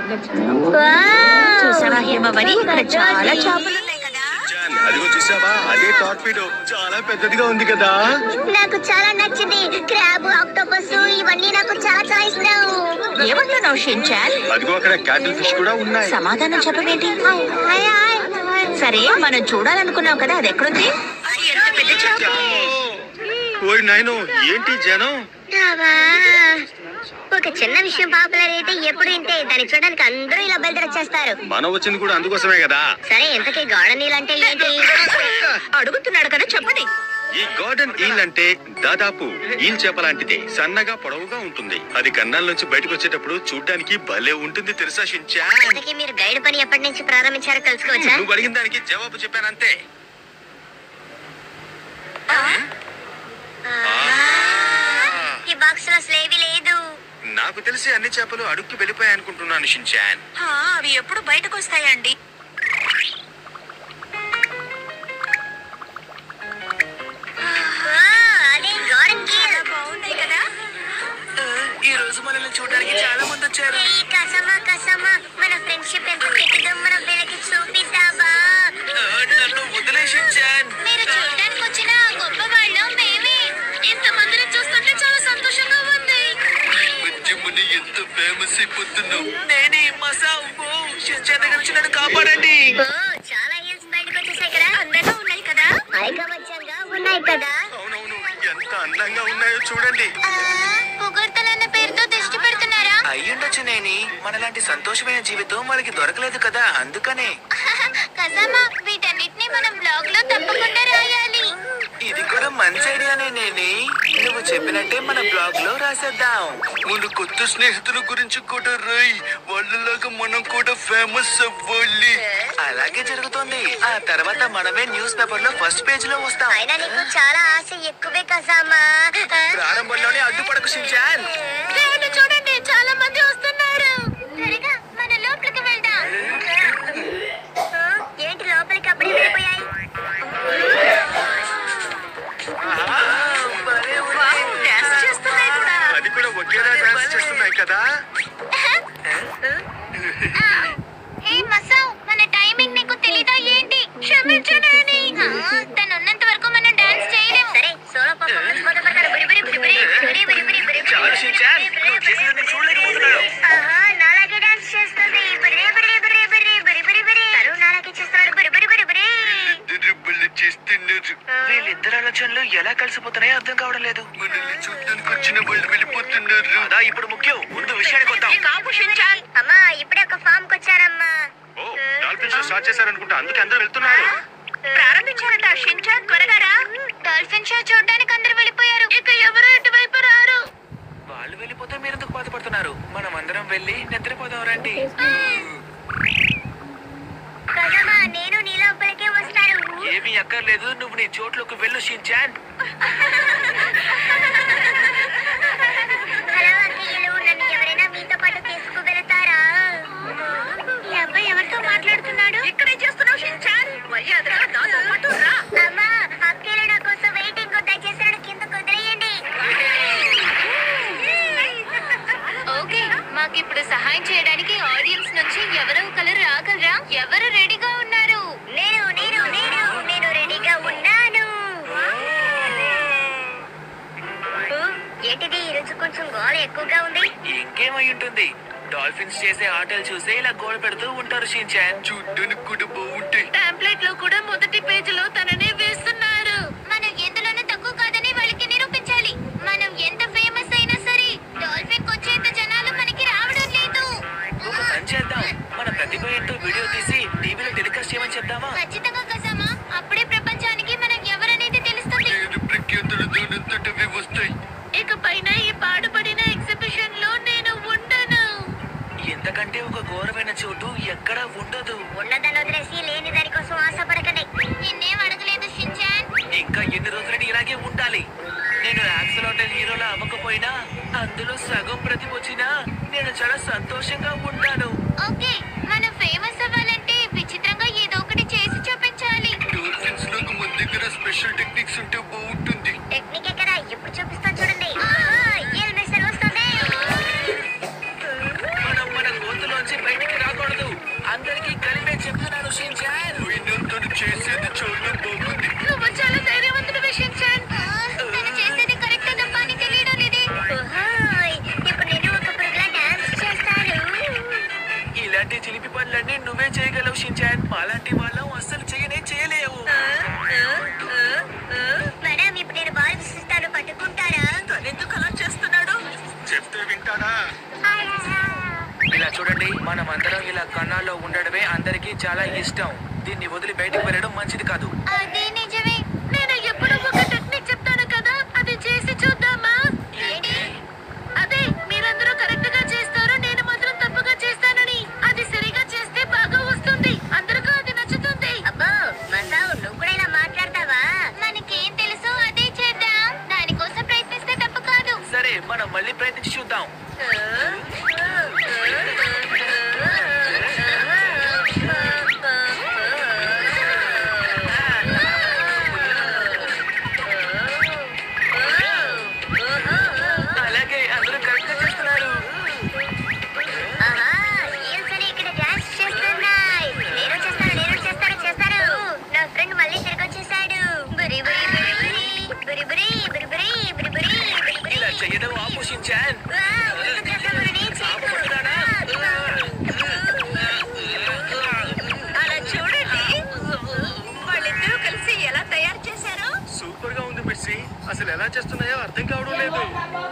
చూసావా హిమవని ఇక్కడ చాలా చేపలు ఉన్నాయి కదా జాన్, అదిగో చూసావా అదే టార్పీడో చాలా పెద్దదిగా ఉంది కదా నాకు చాలా నచ్చింది క్రాబ్ ఆక్టోపస్ ఇవన్నీ నాకు చాలా చాలా ఇష్టం ఏమంటున్నావు షించాన్ అదిగో అక్కడ క్యాటిల్ ఫిష్ కూడా ఉన్నాయి సమాధానం చెప్పవేంటి హాయ్, హాయ్. సరే మనం చూడాలనుకున్నాం కదా అది ఎక్కడుంది అది ఎంత పెద్ద చేప ఓయ్ నాయను ఏంటి జనం రావా. ఒక చిన్న విషయం పాపులర్ అయితే ఎప్పుడు ఇంతే దాన్ని చూడడానికి అందరూ ఇలా బయలుదేరి వచ్చేస్తారు మనం వచ్చింది కూడా అందుకోసమే కదా సరే ఇంతకీ గోడ నీళ్ళంటే ఏంటి అడుగుతున్నాడు కదా చెప్పండి ఈ గార్డెన్ ఈల్ అంటే దాదాపు ఈల్ చేప లాంటిదే సన్నగా పొడవుగా ఉంటుంది అది కన్నాల నుంచి బయటకు వచ్చేటప్పుడు చూడ్డానికి భలే ఉంటుంది తెలుసా షించా ఇంతకీ మీరు గైడ్ పని ఎప్పటి నుంచి ప్రారంభించారో తెలుసుకోవచ్చా నువ్వు అడిగిన దానికి జవాబు చెప్పానంతే ఈ బాక్స్ లో స్లేవి లేదు నాకు తెలిసి అన్ని చేపలు అడుక్కి వెళ్ళిపోయాయి అనుకుంటున్నాను షించాన్ ఆ, అవి ఎప్పుడు బయటకు వస్తాయండి ఆ, అదే గార్డెన్ గిల్ బాగున్నాయి కదా ఈ రోజు మనల్ని చూడడానికి చాలా మంది వచ్చారు ఏయ్, కసమా కసమా మన ఫ్రెండ్షిప్ ఎంత గట్టిదో మన వీళ్ళకి చూపిద్దామా నన్ను వదిలేసించాన్ మీరు చూడడానికి వచ్చిన ఆ గొప్ప వాళ్ళం మేమే ఇంత మందిని చూస్తుంటే చాలా సంతోషంగా ఉంది ఉద్యముని ఎంత ఫేమస్ అయిపోతున్నావు నేనే మసా షించాన్ దగ్గర నుంచి నన్ను కాపాడండి ఓ చాలా హిల్స్ బయటకు వచ్చేసాయి కదా అందంగా ఉన్నాయి కదా ఐకమత్యంగా ఉన్నాయి కదా అవునవును ఎంత అందంగా ఉన్నాయో చూడండి పొగడ్తలన్న పేరుతో దృష్టి పెడుతున్నారా అయ్యుండొచ్చు నేని మనలాంటి సంతోషమైన జీవితం మనకి దొరకలేదు కదా అందుకనే కజామా వీటన్నిటిని మనం బ్లాగ్ లో తప్పకుండా రాయాలి ఇది కూడా మంచి ఐడియానే నేని నువ్వు చెప్పినట్టే మన బ్లాగ్ లో రాసేద్దాం మన కొత్త స్నేహితుల గురించి కూడా రాయి వాళ్ళలాగా మనం కూడా ఫేమస్ అవ్వాలి అలాగే జరుగుతుంది ఆ తర్వాత మనమే న్యూస్ పేపర్ లో ఫస్ట్ పేజ్ లో వస్తాం అయినా నీకు చాలా ఆశ ఎక్కువే కజామా ప్రారంభంలోనే అడ్డుపడకు షించాన్ చూడండి చాలా మంది వస్తున్నారు త్వరగా మన లోపలికి వెళ్దాం ఆ, ఏంటి లోపలికి అప్పుడే వెళ్ళిపోయాయి వావ్, డాన్స్ చేస్తున్నాయి కూడా అది కూడా ఒకేలా డాన్స్ చేస్తున్నాయి కదా హే మసావ్ మన టైమింగ్ నీకు తెలీదా ఏంటి క్షమించనని తను ఉన్నంత వరకు మనం డాన్స్ చేయలేం సరే సోలో పర్ఫార్మెన్స్ మొదలు పెడతారు బురి బురి బురి బురి బురి బురి బురి బురి చాలు షించాన్ నువ్వు చేసేది నేను చూడలేకపోతున్నాను ఆహా నాలాగే డాన్స్ చేస్తుంది బురి బురి బురి బురి బురి బురి బురి తను నాలాగే చేస్తున్నాడు బురి బురి బురి బురి చేస్తున్నారు వీళ్ళిద్దరు ఆలోచనలు ఎలా కలిసిపోతున్నాయో అర్థం కావడం లేదు మనల్ని చూడడానికి వచ్చిన వాళ్ళు వెళ్ళిపోతున్నారు అదా ఇప్పుడు ముఖ్యం ముందు విషయానికి వద్దాం ఈ కాపు షించాన్ అమ్మా ఇప్పుడే ఒక ఫామ్ కొచ్చారమ్మా ఓ డాల్ఫిన్ షో స్టార్ట్ చేశారనుకుంటా అందుకే అందరూ వెళ్తున్నారు ప్రారంభించారట షించాన్ త్వరగా రా డాల్ఫిన్ షో చూడడానికి అందరూ వెళ్ళిపోయారు ఇక ఎవరు ఇటువైపు రారు వాళ్ళు వెళ్ళిపోతే మీరెందుకు బాధపడుతున్నారు మనం అందరం వెళ్ళి నిద్రపోదాం రండి కదమ్మా నేను నీ లోపలికే వస్తాను ఏమీ అక్కర్లేదు నువ్వు నీ చోట్లోకి వెళ్ళు షించాన్ హలో అక్కయ్యలు నన్ను ఎవరైనా మీతో పాటు తీసుకువెళతారా ఈ అబ్బాయి ఎవరితో మాట్లాడుతున్నాడు ఇక్కడే చేస్తున్నావు షించాన్ మర్యాదగా నాతో పాటు రా అమ్మా అక్కయ్యలు నా కోసం వెయిటింగ్ దయచేసి నన్ను కిందకు వదిలేయండి ఓకే మాకు ఇప్పుడు సహాయం చేయడానికి ఆడియన్స్ నుంచి ఎవరో ఒకరు రాగలరా ఎవరు రెడీగా ఉన్నారు నేను నేను నేను నేను రెడీగా ఉన్నాను ఓ, ఏంటిది ఈరోజు కొంచెం గోల ఎక్కువగా ఉంది ఇంకేమై ఉంటుంది డాల్ఫిన్స్ చేసే ఆటలు చూసే ఇలా గోడ పెడుతూ ఉంటారు షించాన్ చూడ్డానికి కూడా బాగుంటాయి పాంప్లెట్ లో కూడా మొదటి పేజీలో తననే వేస్తున్నారు మనం ఎందులోనూ తక్కువ కాదని వాళ్ళకి నిరూపించాలి మనం ఎంత ఫేమస్ అయినా సరే డాల్ఫిన్ వచ్చేంత జనాలు మనకి రావడం లేదు ఒక పని చేద్దాం మన ప్రతిభ ఏంటో వీడియో తీసి టీవీలో టెలికాస్ట్ చేయమని చెప్దామా ఖచ్చితంగా కసమా అప్పుడే ప్రపంచానికి మనం ఎవరనేది తెలుస్తుంది వస్తాయి ఇక పైన ఈ పాడుపడిన ఎగ్జిబిషన్ లో నేను ఉండను ఎంతకంటే ఒక ఘోరమైన చోటు ఎక్కడా ఉండదు ఉన్నదాన్ని వదిలేసి లేని దాని కోసం ఆశపడకండి నిన్నేం అడగలేదు షించాన్ ఇంకా ఎన్ని రోజులని ఇలాగే ఉండాలి నేను యాక్సలోటల్ హీరోలా అవ్వకపోయినా అందులో సగం ప్రతిభ వచ్చినా నేను చాలా సంతోషంగా ఉంటాను ఓకే మనం ఫేమస్ అవ్వాలంటే విచిత్రంగా ఏదో ఒకటి చేసి చూపించాలి డాల్ఫిన్స్ లోకి మన దగ్గర స్పెషల్ టెక్నిక్స్ ఉంటే బాగుంటుంది టెక్నిక్ ఎక్కడ ఇప్పుడు చూపిస్తాను చూడండి ఆహా, ఏల్ మిస్టర్ వస్తుంది మనం మన గోతులోంచి బయటికి మాలాంటి వాళ్ళం అస్సలు చేయనే చేయలేవు మేడం ఇప్పుడు నేను బాల్ విసిస్తాను పట్టుకుంటారా ఎందుకు అలా చేస్తున్నాడు చెప్తే వింటాడా ఇలా చూడండి మనం అందరం ఇలా కన్నాల్లో ఉండడమే అందరికీ చాలా ఇష్టం దీన్ని వదిలి బయటకు వెళ్ళడం మంచిది కాదు అది నిజమే నేను ఎప్పుడు ఒక టెక్నిక్ చెప్తాను కదా అది చేసి చూద్దామా ఏంటి అదే మీరందరూ కరెక్ట్ గా చేస్తారు నేను మాత్రం తప్పుగా చేస్తానని అది సరిగా చేస్తే బాగా వస్తుంది అందరికీ అది నచ్చుతుంది అబ్బో మసావు నువ్వు కూడా ఇలా మాట్లాడతావా మనకేం తెలుసు అదే చేద్దాం దానికోసం ప్రయత్నిస్తే తప్పు కాదు సరే మనం మళ్ళీ ప్రయత్నించి చూద్దాం అలాగే అందరూ కరెక్ట్ గా చేస్తున్నారు ఆహా, heels అని ఇక్కడ డాన్స్ చేస్తున్నాయి. నేను చేస్తాను, నేను చేస్తాను, చేస్తాను. నా ఫ్రెండ్ మళ్ళీ తిరిగి వచ్చేసాడు. బురి, బురి, బురి, బురి. బురి, బురి, బురి, బురి, బురి, బురి, బురి, బురి. ఇలా చేయడం ఆపోషించాన్ ఆ, ముందుకు చేద్దామని నేను చేయకు. అలా చూడండి వాళ్ళిద్దరూ కలిసి ఎలా తయారు చేశారో సూపర్ గా ఉంది మిర్సి అసలు ఎలా చేస్తున్నాయో అర్థం కావడం లేదు